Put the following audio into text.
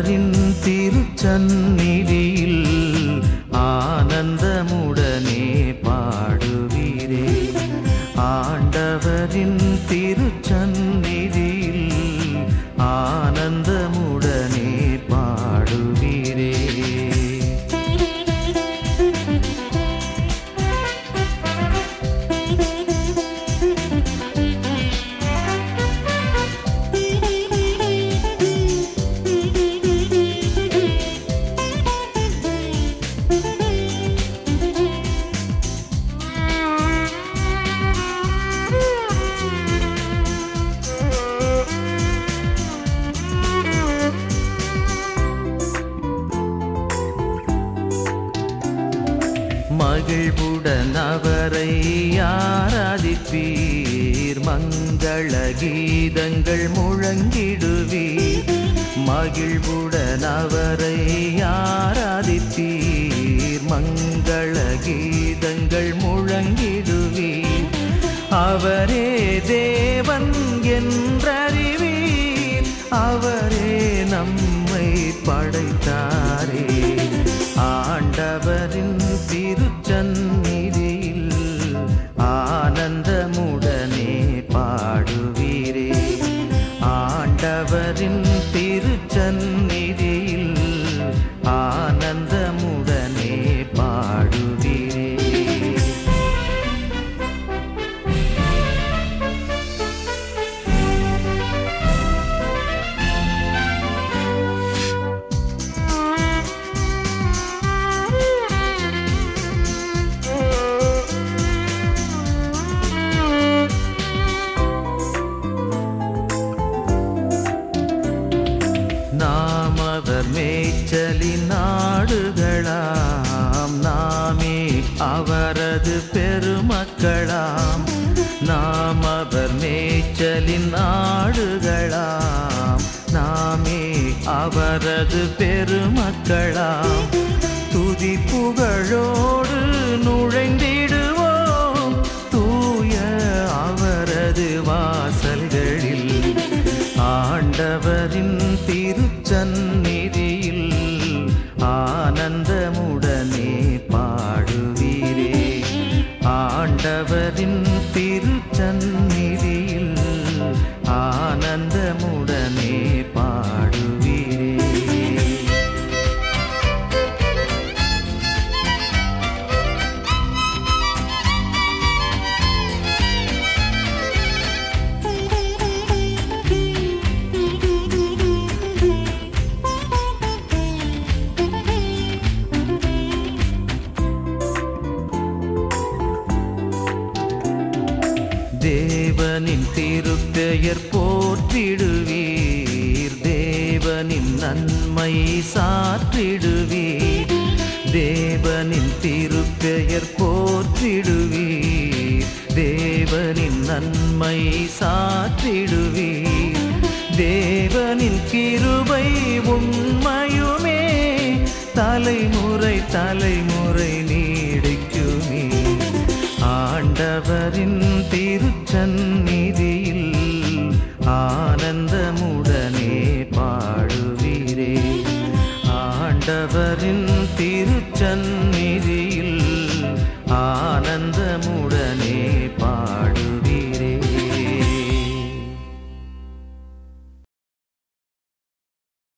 ஆண்டவரின் திருச்சந்நிதியில் ஆனந்தமுடனே பாடுவீரே ஆண்டவரின் திருச்சந்நிதியில் ஆனந்தமுடனே பாடுவீரே மகிழ்வுடன் அவரை ஆராதிப்பீர் மங்கள கீதங்கள் முழங்கிடுவீர் மகிழ்வுடன் அவரை ஆராதிப்பீர் மங்கள கீதங்கள் முழங்கிடுவீர் அவரே தேவன் என்றறிவீர் அவரே நம்மை படைத்தாரே ஆண்டவரின் திருச்சந்நிதியில் ஆனந்தமுடனே பாடுவீரே ஆண்டவரின் திருச்சந்நிதியில் ஆனந்தமுடனே பாடுவீரே நாம் அவர் மேய்ச்சலின் நாடுகளாம் நாமே அவரது பெருமக்களாம் நாம் அவர் மேய்ச்சலின் நாடுகளாம் நாமே அவரது பெருமக்களாம் துதி புகழோடு நுழைந்திடுவோம் தூய அவரது வாசல்களில் ஆண்டவரின் திருச்சந்நிதியில் ஆனந்தமுடனே பாடுவீரே ஆண்டவரின் திருச்சந்நிதியில் ஆனந்தமுடனே பாடுவீரே தேவனின் திருப்பெயர் போற்றிடுவீர் தேவனின் நன்மை சாற்றிடுவீர் தேவனின் திருப்பெயர் போற்றிடுவீர் தேவனின் நன்மை சாற்றிடுவீர் தேவனின் கிருபை உண்மையுமே தலைமுறை தலைமுறை நீடிக்குமே ஆண்டவரின் திருச்சந்நிதியில் ஆனந்தமுடனே பாடுவீரே ஆண்டவரின் திருச்சந்நிதியில்